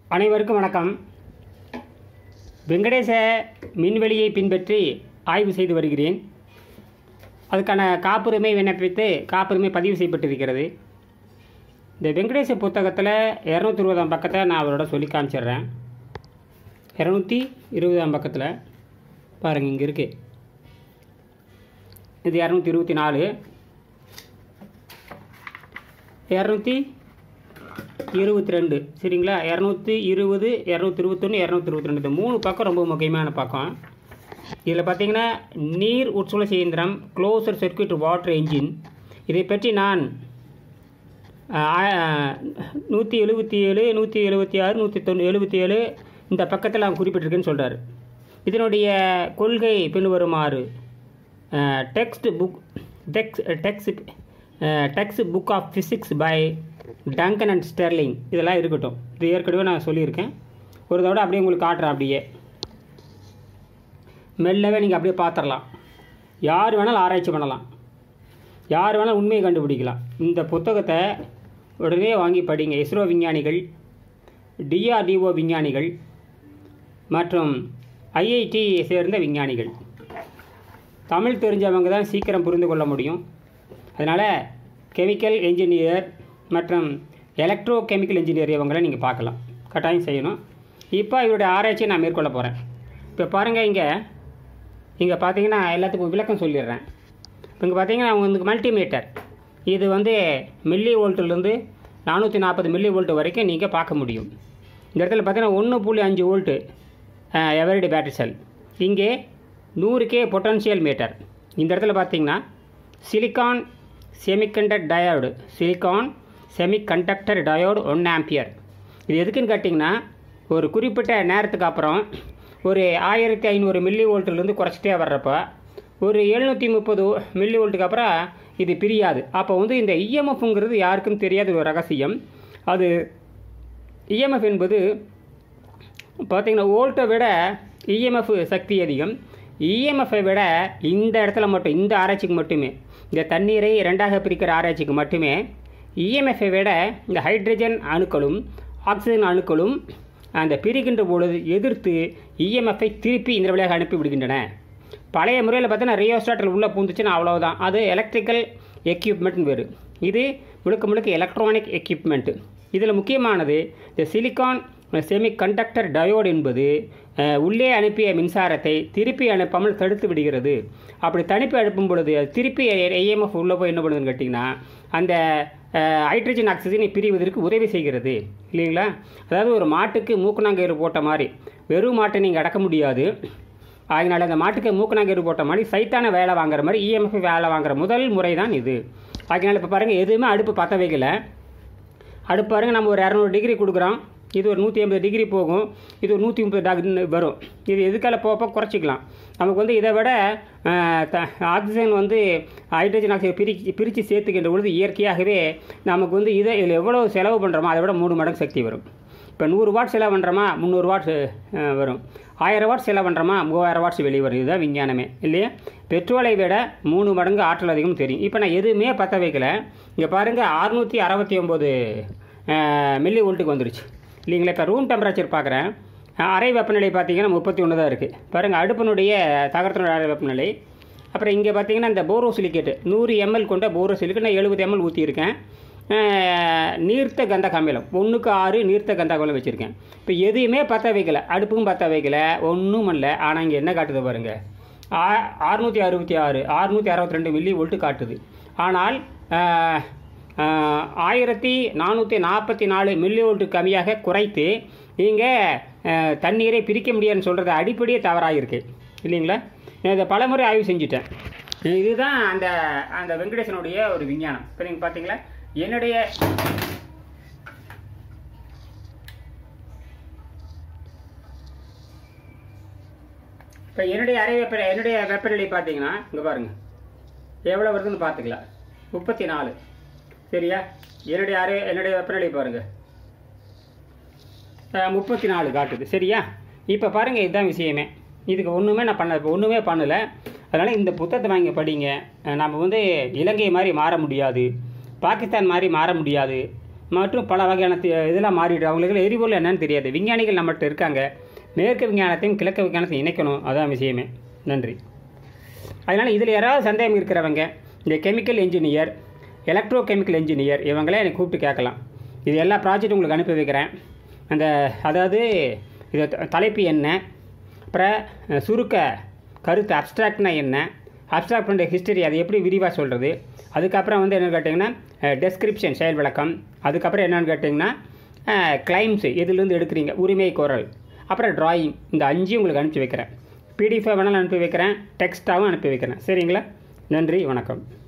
அனைவருக்கும் வணக்கம் வெங்கடேச மின்வெளியை பின்பற்றி ஆய்வு செய்து வருகிறேன் அதுக்கான காப்புரிமை விண்ணப்பித்து காப்புரிமை பதிவு செய்யப்பட்டிருக்கிறது இந்த வெங்கடேச புத்தகத்தில் இரநூத்தி இருபதாம் பக்கத்தை நான் அவரோட சொல்லி காமிச்சிடுறேன் இரநூத்தி இருபதாம் பக்கத்தில் பாருங்கள் இங்கே இருக்குது இது இரநூத்தி இருபத்தி நாலு இரநூத்தி இருபத்தி ரெண்டு சரிங்களா இரநூத்தி இருபது இரநூத்தி இருபத்தொன்று இரநூத்தி இருபத்தி ரெண்டு இந்த மூணு பக்கம் ரொம்ப முக்கியமான பக்கம் இதில் பார்த்தீங்கன்னா நீர் உட்சுழற்சி இயந்திரம் க்ளோசர் சர்க்யூட் வாட்டர் என்ஜின் இதை பற்றி நான் நூற்றி எழுபத்தி ஏழு நூற்றி எழுபத்தி ஆறு நூற்றி தொண்ணூ எழுபத்தி ஏழு இந்த பக்கத்தில் நான் குறிப்பிட்டிருக்கேன்னு சொல்கிறார் இதனுடைய கொள்கை பின்வருமாறு text book text text text book of physics by Duncan and Sterling இதெல்லாம் இருக்கட்டும் இது ஏற்கனவே நான் சொல்லியிருக்கேன் ஒரு தடவை அப்படியே உங்களுக்கு காட்டுறேன் அப்படியே மெல்லவே நீங்கள் அப்படியே பார்த்துடலாம் யார் வேணாலும் ஆராய்ச்சி பண்ணலாம் யார் வேணாலும் உண்மையை கண்டுபிடிக்கலாம் இந்த புத்தகத்தை உடனே வாங்கி படிங்க இஸ்ரோ விஞ்ஞானிகள் டிஆர்டிஓ விஞ்ஞானிகள் மற்றும் ஐஐடி சேர்ந்த விஞ்ஞானிகள் தமிழ் தெரிஞ்சவங்க தான் சீக்கிரம் புரிந்து கொள்ள முடியும் அதனால் கெமிக்கல் என்ஜினியர் மற்றும் எலக்ட்ரோ கெமிக்கல் இன்ஜினியர் இவங்களை நீங்கள் பார்க்கலாம் கட்டாயம் செய்யணும் இப்போ இவருடைய ஆராய்ச்சியை நான் மேற்கொள்ள போகிறேன் இப்போ பாருங்கள் இங்கே இங்கே பார்த்தீங்கன்னா எல்லாத்துக்கும் விளக்கம் சொல்லிடுறேன் இப்போ இங்கே பார்த்தீங்கன்னா உங்களுக்கு மல்டிமீட்டர் இது வந்து மில்லி வோல்ட்டுலேருந்து நானூற்றி நாற்பது மில்லி வோல்ட் வரைக்கும் நீங்கள் பார்க்க முடியும் இந்த இடத்துல பார்த்தீங்கன்னா ஒன்று புள்ளி அஞ்சு வோல்ட்டு எவரிடி பேட்டரி செல் இங்கே நூறு கே பொட்டன்ஷியல் மீட்டர் இந்த இடத்துல பார்த்தீங்கன்னா silicon semiconduct diode silicon semiconductor diode one ampere இது எதுக்குன்னு கேட்டிங்கன்னா ஒரு குறிப்பிட்ட நேரத்துக்கு அப்புறம் ஒரு ஆயிரத்தி ஐநூறு மில்லி வோல்ட்லேருந்து குறைச்சிட்டே வர்றப்ப ஒரு எழுநூற்றி முப்பது மில்லி வோல்ட்டுக்கு அப்புறம் இது பிரியாது அப்போ வந்து இந்த இஎம்எஃப்ங்கிறது யாருக்கும் தெரியாத ஒரு ரகசியம் அது இஎம்எஃப் என்பது பார்த்திங்கன்னா வோல்ட்டை விட இஎம்எஃப் சக்தி அதிகம் இஎம்எஃப்பை விட இந்த இடத்துல மட்டும் இந்த ஆராய்ச்சிக்கு மட்டுமே இந்த தண்ணீரை ரெண்டாக பிரிக்கிற ஆராய்ச்சிக்கு மட்டுமே இஎம்எஃப்பை விட இந்த ஹைட்ரஜன் அணுக்களும் ஆக்சிஜன் அணுக்களும் அந்த பிரிக்கின்ற பொழுது எதிர்த்து இஎம்எஃப்பை திருப்பி இந்த வழியாக அனுப்பி விடுகின்றன பழைய முறையில் பார்த்தீங்கன்னா ரியோஸ்டாட்டில் உள்ளே பூந்துச்சுன்னா அவ்வளோதான் அது எலக்ட்ரிக்கல் எக்யூப்மெண்ட்னு வேறு இது முழுக்க முழுக்க எலக்ட்ரானிக் எக்யூப்மெண்ட்டு இதில் முக்கியமானது இந்த சிலிக்கான் செமி கண்டக்டர் டயோடு என்பது உள்ளே அனுப்பிய மின்சாரத்தை திருப்பி அனுப்பாமல் தடுத்து விடுகிறது அப்படி தனிப்பி அனுப்பும் பொழுது அது திருப்பி ஏஎம்எஃப் உள்ளே போய் என்ன பண்ணுதுன்னு கேட்டிங்கன்னா அந்த ஹைட்ரஜன் ஆக்சிஜனை பிரிவதற்கு உதவி செய்கிறது இல்லைங்களா அதாவது ஒரு மாட்டுக்கு மூக்குநாங்கயிறு போட்ட மாதிரி வெறும் மாட்டை நீங்கள் அடக்க முடியாது அதனால் அந்த மாட்டுக்கு மூக்குநாங்கயிறு போட்ட மாதிரி சைத்தான வேலை வாங்குற மாதிரி இஎம்எஃப் வேலை வாங்குற முதல் முறை தான் இது அதனால் இப்போ பாருங்கள் எதுவுமே அடுப்பு பற்ற வைக்கல அடுப்பு பாருங்கள் நம்ம ஒரு இரநூறு டிகிரி கொடுக்குறோம் இது ஒரு நூற்றி ஐம்பது டிகிரி போகும் இது ஒரு நூற்றி முப்பது டாக்னு வரும் இது எதுக்கால போப்போ குறைச்சிக்கலாம் நமக்கு வந்து இதை விட ஆக்சிஜன் வந்து ஹைட்ரஜன் ஆக்சைடு பிரிச்சு பிரித்து சேர்த்துக்கின்ற பொழுது இயற்கையாகவே நமக்கு வந்து இதை இதில் எவ்வளோ செலவு பண்ணுறோமோ அதை விட மூணு மடங்கு சக்தி வரும் இப்போ நூறு வாட் செலவு பண்ணுறோமா முந்நூறு வாட்ஸ் வரும் ஆயிரம் வாட்ஸ் செலவு பண்ணுறோமா மூவாயிரம் வாட்ஸ் வெளியே வரும் இதுதான் விஞ்ஞானமே இல்லையா பெட்ரோலை விட மூணு மடங்கு ஆற்றல் அதிகம் தெரியும் இப்போ நான் எதுவுமே பற்ற வைக்கல இங்கே பாருங்கள் அறுநூற்றி அறுபத்தி ஒம்பது மில்லி வோல்ட்டுக்கு வந்துருச்சு இல்லைங்களா இப்போ ரூம் டெம்பரேச்சர் பார்க்குறேன் அறை வெப்பநிலை பார்த்தீங்கன்னா முப்பத்தி ஒன்று தான் இருக்குது பாருங்கள் அடுப்பினுடைய தகரத்தினுடைய அறை வெப்பநிலை அப்புறம் இங்கே பார்த்தீங்கன்னா இந்த போரோசிலிக்கேட்டு நூறு எம்எல் கொண்ட போரோசிலிக்கேட் நான் எழுபது எம்எல் ஊற்றியிருக்கேன் நீர்த்த கந்தக அமிலம் ஒன்றுக்கு ஆறு நீர்த்த கந்தக அமிலம் வச்சுருக்கேன் இப்போ எதையுமே பற்ற வைக்கல அடுப்பும் பற்ற வைக்கல ஒன்றும் பண்ணல ஆனால் இங்கே என்ன காட்டுது பாருங்கள் ஆ அறுநூற்றி அறுபத்தி ஆறு அறுநூற்றி அறுபத்தி ரெண்டு மில்லி வோல்ட்டு காட்டுது ஆனால் ஆயிரத்தி நானூற்றி நாற்பத்தி நாலு மில்லி வோல்ட்டு கம்மியாக குறைத்து நீங்கள் தண்ணீரை பிரிக்க முடியாதுன்னு சொல்கிறது அடிப்படையே தவறாக இருக்குது இல்லைங்களா நான் இதை பலமுறை ஆய்வு செஞ்சுட்டேன் இதுதான் அந்த அந்த வெங்கடேசனுடைய ஒரு விஞ்ஞானம் இப்போ நீங்கள் பார்த்தீங்களா என்னுடைய இப்போ என்னுடைய அறை வெப்ப என்னுடைய வெப்பநிலை பார்த்தீங்கன்னா இங்கே பாருங்கள் எவ்வளோ வருதுன்னு பார்த்துக்கலாம் முப்பத்தி நாலு சரியா என்னுடைய அறை என்னுடைய வெப்பநிலை பாருங்கள் முப்பத்தி நாலு காட்டுது சரியா இப்போ பாருங்கள் இதுதான் விஷயமே இதுக்கு ஒன்றுமே நான் பண்ண ஒன்றுமே பண்ணலை அதனால் இந்த புத்தகத்தை வாங்கி படிங்க நம்ம வந்து இலங்கை மாதிரி மாற முடியாது பாகிஸ்தான் மாதிரி மாற முடியாது மற்றும் பல வகையான தி- இதெல்லாம் மாறிடு அவங்களுக்கு எரிபொருள் என்னன்னு தெரியாது விஞ்ஞானிகள் நம்மகிட்ட இருக்காங்க மேற்கு விஞ்ஞானத்தையும் கிழக்கு விஞ்ஞானத்தையும் இணைக்கணும் அதான் விஷயமே நன்றி அதனால் இதில் யாராவது சந்தேகம் இருக்கிறவங்க இந்த chemical engineer electro chemical engineer இவங்களே என்னை கூப்பிட்டு கேட்கலாம் இது எல்லா ப்ராஜெக்டும் உங்களுக்கு அனுப்பி வைக்கிறேன் அந்த அதாவது இது த- தலைப்பு என்ன அப்புறம் அஹ், சுருக்க கருத்து அப்ஸ்ட்ராக்ட்னா என்ன அப்ஸ்ட்ராக்ட் பண்ணுற ஹிஸ்டரி அது எப்படி விரிவாக சொல்கிறது அதுக்கப்புறம் வந்து என்னென்னு கேட்டிங்கன்னா டெஸ்கிரிப்ஷன் செயல் விளக்கம் அதுக்கப்புறம் என்னென்னு கேட்டிங்கன்னா கிளைம்ஸு எதுலேருந்து எடுக்கிறீங்க உரிமை கோரல் அப்புறம் டிராயிங் இந்த அஞ்சையும் உங்களுக்கு அனுப்பி வைக்கிறேன் பிடிஎஃபாக வேணாலும் அனுப்பி வைக்கிறேன் டெக்ஸ்ட்டாகவும் அனுப்பி வைக்கிறேன் சரிங்களா நன்றி வணக்கம்